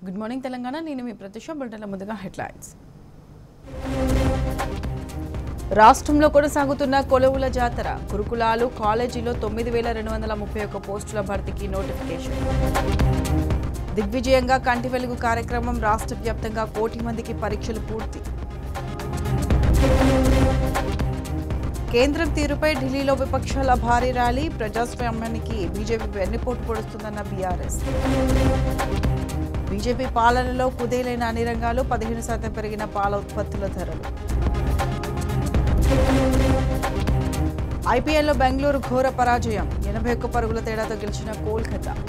good morning Telangana నేను మీ ప్రత్యక్ష బులెటిన్ల ముందుగా హెడ్లైన్స్ రాష్ట్రంలో కొనసాగుతున్న కొలువుల జాతర గురుకులాలు కాలేజీలో తొమ్మిది వేల రెండు వందల ముప్పై ఒక్క పోస్టుల భర్తీకి నోటిఫికేషన్ దిగ్విజయంగా కంటి వెలుగు కార్యక్రమం రాష్ట్ర వ్యాప్తంగా కోటి మందికి పరీక్షలు పూర్తి కేంద్రం తీరుపై ఢిల్లీలో విపక్షాల భారీ ర్యాలీ ప్రజాస్వామ్యానికి బీజేపీ వెన్నుపోటు పొడుస్తుందన్న బీఆర్ఎస్ బీజేపీ పాలనలో కుదేలైన అన్ని రంగాలు పదిహేను శాతం పెరిగిన పాల ఉత్పత్తుల ధరలు ఐపీఎల్లో బెంగళూరు ఘోర పరాజయం ఎనభై ఒక్క పరుగుల తేడాతో గెలిచిన కోల్కతా